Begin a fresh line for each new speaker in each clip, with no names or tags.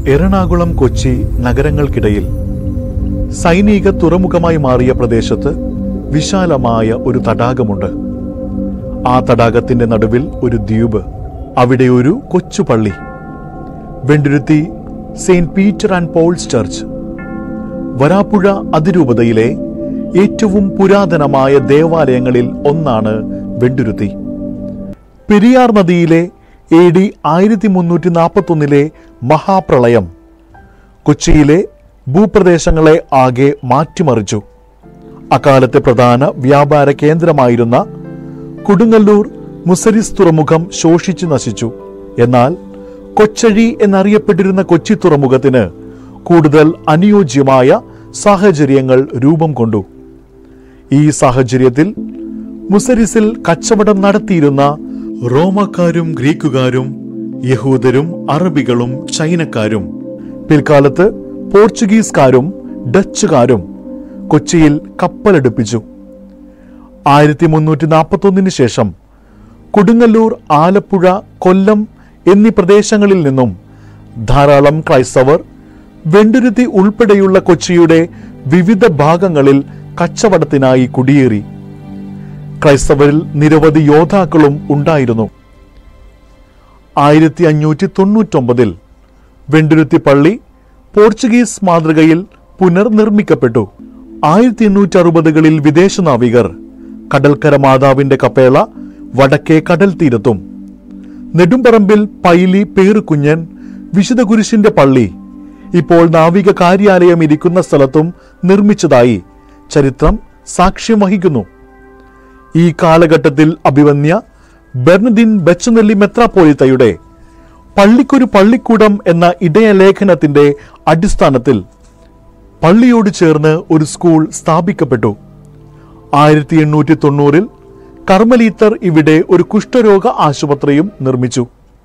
എറണാകുളം കൊച്ചി നഗരങ്ങൾക്കിടയിൽ സൈനിക തുറമുഖമായി മാറിയ പ്രദേശത്ത് വിശാലമായ ഒരു തടാകമുണ്ട് ആ തടാകത്തിന്റെ നടുവിൽ ഒരു ദ്വീപ് അവിടെ ഒരു കൊച്ചു പള്ളി Venduruthy saint Peter and Paul's church Varappuzha അതിരൂപതയിലെ ഏറ്റവും പുരാതനമായ ദേവാലയങ്ങളിൽ ഒന്നാണ് വെണ്ടുരുത്തി പെരിയാർ നദിയിലെ എ ഡി ആയിരത്തി മുന്നൂറ്റി നാൽപ്പത്തൊന്നിലെ മഹാപ്രളയം കൊച്ചിയിലെ ഭൂപ്രദേശങ്ങളെ ആകെ മാറ്റിമറിച്ചു അക്കാലത്തെ പ്രധാന വ്യാപാര കേന്ദ്രമായിരുന്ന കൊടുങ്ങല്ലൂർ മുസരിസ് തുറമുഖം ശോഷിച്ചു നശിച്ചു എന്നാൽ കൊച്ചഴി എന്നറിയപ്പെട്ടിരുന്ന കൊച്ചി തുറമുഖത്തിന് കൂടുതൽ അനുയോജ്യമായ സാഹചര്യങ്ങൾ രൂപം കൊണ്ടു ഈ സാഹചര്യത്തിൽ മുസരിസിൽ കച്ചവടം നടത്തിയിരുന്ന റോമക്കാരും ഗ്രീക്കുകാരും യഹൂദരും അറബികളും ചൈനക്കാരും പിൽക്കാലത്ത് പോർച്ചുഗീസുകാരും ഡച്ചുകാരും കൊച്ചിയിൽ കപ്പലെടുപ്പിച്ചു ആയിരത്തി മുന്നൂറ്റി നാൽപ്പത്തൊന്നിന് ശേഷം കൊടുങ്ങല്ലൂർ ആലപ്പുഴ കൊല്ലം എന്നീ പ്രദേശങ്ങളിൽ നിന്നും ധാരാളം ക്രൈസ്തവർ വെണ്ടുരുത്തി ഉൾപ്പെടെയുള്ള കൊച്ചിയുടെ വിവിധ ഭാഗങ്ങളിൽ കച്ചവടത്തിനായി കുടിയേറി ക്രൈസ്തവരിൽ നിരവധി യോദ്ധാക്കളും ഉണ്ടായിരുന്നു ആയിരത്തി അഞ്ഞൂറ്റി തൊണ്ണൂറ്റൊമ്പതിൽ വെണ്ടുരുത്തി പള്ളി പോർച്ചുഗീസ് മാതൃകയിൽ പുനർനിർമ്മിക്കപ്പെട്ടു ആയിരത്തി എണ്ണൂറ്റി അറുപതുകളിൽ വിദേശ നാവികർ കടൽക്കര മാതാവിന്റെ കപ്പേള വടക്കേ കടൽ തീരത്തും നെടുമ്പറമ്പിൽ പൈലി പേറുകുഞ്ഞൻ വിശുദ്ധ കുരിശിന്റെ പള്ളി ഇപ്പോൾ നാവിക കാര്യാലയം ഇരിക്കുന്ന സ്ഥലത്തും നിർമ്മിച്ചതായി ചരിത്രം സാക്ഷ്യം വഹിക്കുന്നു ഈ കാലഘട്ടത്തിൽ അഭിവന്യ ബെർണദിൻ ബെച്ചനെല്ലി മെത്രാപ്പോലിത്തയുടെ പള്ളിക്കൊരു പള്ളിക്കൂടം എന്ന ഇടയലേഖനത്തിന്റെ അടിസ്ഥാനത്തിൽ പള്ളിയോട് ചേർന്ന് ഒരു സ്കൂൾ സ്ഥാപിക്കപ്പെട്ടു ആയിരത്തി എണ്ണൂറ്റി തൊണ്ണൂറിൽ കർമ്മലീത്തർ ഇവിടെ ഒരു കുഷ്ഠരോഗ ആശുപത്രിയും നിർമ്മിച്ചു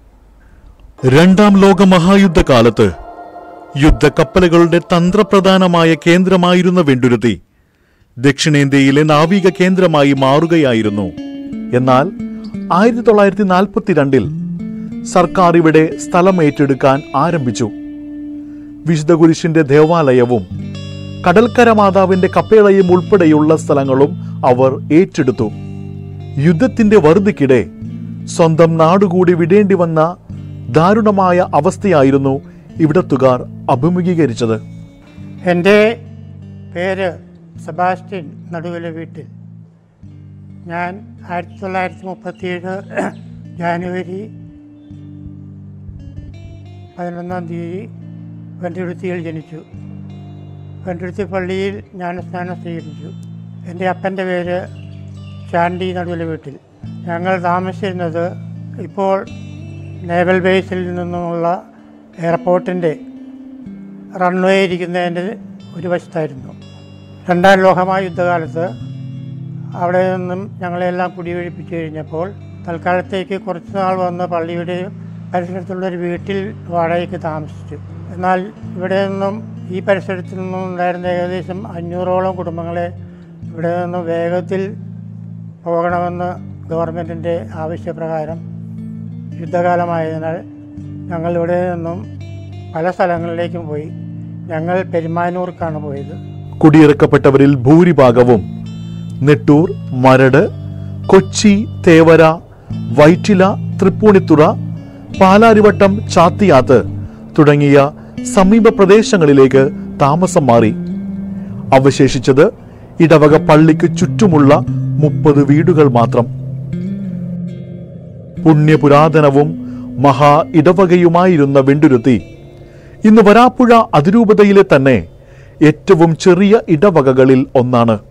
രണ്ടാം ലോക മഹായുദ്ധകാലത്ത് യുദ്ധക്കപ്പലുകളുടെ തന്ത്രപ്രധാനമായ കേന്ദ്രമായിരുന്ന വെണ്ടുരുത്തി ദക്ഷിണേന്ത്യയിലെ നാവിക കേന്ദ്രമായി മാറുകയായിരുന്നു എന്നാൽ ആയിരത്തി തൊള്ളായിരത്തി നാൽപ്പത്തിരണ്ടിൽ സർക്കാർ ഇവിടെ സ്ഥലം ഏറ്റെടുക്കാൻ ആരംഭിച്ചു വിശുദ്ധ കുരിശിന്റെ ദേവാലയവും കടൽക്കര മാതാവിന്റെ കപ്പേളയും ഉൾപ്പെടെയുള്ള സ്ഥലങ്ങളും അവർ ഏറ്റെടുത്തു യുദ്ധത്തിന്റെ വറുതിക്കിടെ സ്വന്തം നാടുകൂടി വിടേണ്ടി വന്ന ദാരുണമായ അവസ്ഥയായിരുന്നു ഇവിടത്തുകാർ അഭിമുഖീകരിച്ചത്
എൻ്റെ പേര് സെബാസ്റ്റ്യൻ നടുവിലെ വീട്ടിൽ ഞാൻ ആയിരത്തി തൊള്ളായിരത്തി മുപ്പത്തിയേഴ് ജാനുവരി പതിനൊന്നാം തീയതി വെണ്ടുരുത്തിയിൽ ജനിച്ചു വെണ്ടുരുത്തി പള്ളിയിൽ ജ്ഞാനസ്നാനം സ്വീകരിച്ചു എൻ്റെ അപ്പൻ്റെ പേര് ചാണ്ടി നടുവിലെ വീട്ടിൽ ഞങ്ങൾ താമസിച്ചിരുന്നത് ഇപ്പോൾ നേവൽ ബേസിൽ നിന്നുമുള്ള എയർപോർട്ടിൻ്റെ റൺവേ ഇരിക്കുന്നതിൻ്റെ ഒരു വശത്തായിരുന്നു രണ്ടാം ലോകമായ യുദ്ധകാലത്ത് അവിടെ നിന്നും ഞങ്ങളെല്ലാം കുടിയൊഴിപ്പിച്ചു കഴിഞ്ഞപ്പോൾ തൽക്കാലത്തേക്ക് കുറച്ച് നാൾ വന്ന് പള്ളിയുടെ പരിസരത്തുള്ള ഒരു വീട്ടിൽ വാടകയ്ക്ക് താമസിച്ചു എന്നാൽ ഇവിടെ നിന്നും ഈ പരിസരത്തിൽ നിന്നും ഉണ്ടായിരുന്ന ഏകദേശം അഞ്ഞൂറോളം കുടുംബങ്ങളെ ഇവിടെ നിന്നും വേഗത്തിൽ പോകണമെന്ന് ഗവൺമെൻറ്റിൻ്റെ ആവശ്യപ്രകാരം യുദ്ധകാലമായതിനാൽ ഞങ്ങൾ ഇവിടെ നിന്നും പല സ്ഥലങ്ങളിലേക്കും പോയി ഞങ്ങൾ പെരുമാനൂർക്കാണ് പോയത്
കുടിയിറക്കപ്പെട്ടവരിൽ ഭൂരിഭാഗവും നെട്ടൂർ മരട് കൊച്ചി തേവര വൈറ്റില തൃപ്പൂണിത്തുറ പാലാരിവട്ടം ചാത്തിയാത്ത് തുടങ്ങിയ സമീപ പ്രദേശങ്ങളിലേക്ക് താമസം മാറി അവശേഷിച്ചത് ഇടവക പള്ളിക്ക് ചുറ്റുമുള്ള മുപ്പത് വീടുകൾ മാത്രം പുണ്യപുരാതനവും മഹാ ഇടവകയുമായിരുന്ന വെണ്ടുരുത്തി ഇന്ന് വരാപ്പുഴ അതിരൂപതയിലെ തന്നെ ഏറ്റവും ചെറിയ ഇടവകകളിൽ ഒന്നാണ്